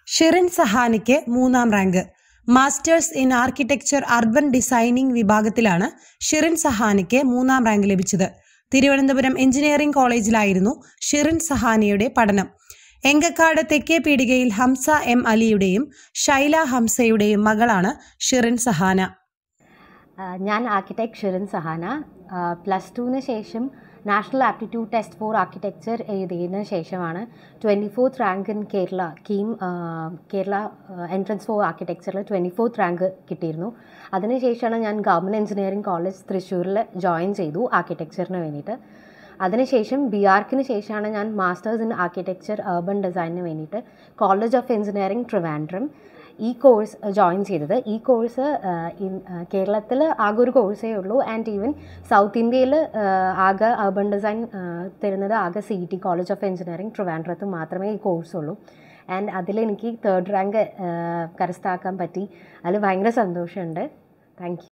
ഷിറിൻ സഹാനിക്ക് മൂന്നാം rank masters in architecture urban designing വിഭാഗത്തിലാണ് ഷിറിൻ സഹാനിക്ക് മൂന്നാം റാങ്ക് ലഭിച്ചത് തിരുവനന്തപുരം എഞ്ചിനീയറിംഗ് കോളേജിലായിരുന്നു ഷിറിൻ സഹാനിയുടെ പഠനം എങ്കക്കാട് തെക്കേ പീടികയിൽ ഹംസ എം അലിയുടെയും ഷൈല ഹംസയുടെയും മകളാണ് ഷിറിൻ സഹാന ആ, ഞാൻ ആർക്കിടെക്ട് ഷിറിൻ സഹാന പ്ലസ് ടുവിന് ശേഷം national aptitude test for architecture എഴുതിയതിന് ശേഷമാണ് twenty fourth rank in Kerala KEAM Kerala entrance for ആർക്കിടെക്ചറിൽ ട്വൻറ്റി ഫോർത്ത് റാങ്ക് കിട്ടിയിരുന്നു അതിനുശേഷമാണ് ഞാൻ ഗവൺമെൻറ് എഞ്ചിനീയറിംഗ് കോളേജ് തൃശ്ശൂരിൽ ജോയിൻ ചെയ്തു ആർക്കിടെക്ചറിന് വേണ്ടിയിട്ട് അതിനുശേഷം ബി ആർക്കിന് ശേഷമാണ് ഞാൻ മാസ്റ്റേഴ്സ് ഇൻ ആർക്കിടെക്ചർ അർബൻ ഡിസൈനിന് വേണ്ടിയിട്ട് കോളേജ് ഓഫ് എഞ്ചിനീയറിംഗ് ട്രിവാൻഡ്രം ഈ കോഴ്സ് ജോയിൻ ചെയ്തത് ഈ കോഴ്സ് കേരളത്തിൽ ആകെ ഒരു കോഴ്സേ ഉള്ളൂ ആൻഡ് ഈവൻ സൗത്ത് ഇന്ത്യയിൽ ആകെ അർബൻ ഡിസൈൻ തരുന്നത് ആകെ C T college of engineering ട്രിവാൻഡ്രത്ത് മാത്രമേ ഈ കോഴ്സ് ഉള്ളൂ ആൻഡ് അതിലെനിക്ക് തേർഡ് റാങ്ക് കരസ്ഥമാക്കാൻ പറ്റി അതിൽ ഭയങ്കര സന്തോഷമുണ്ട് താങ്ക് യു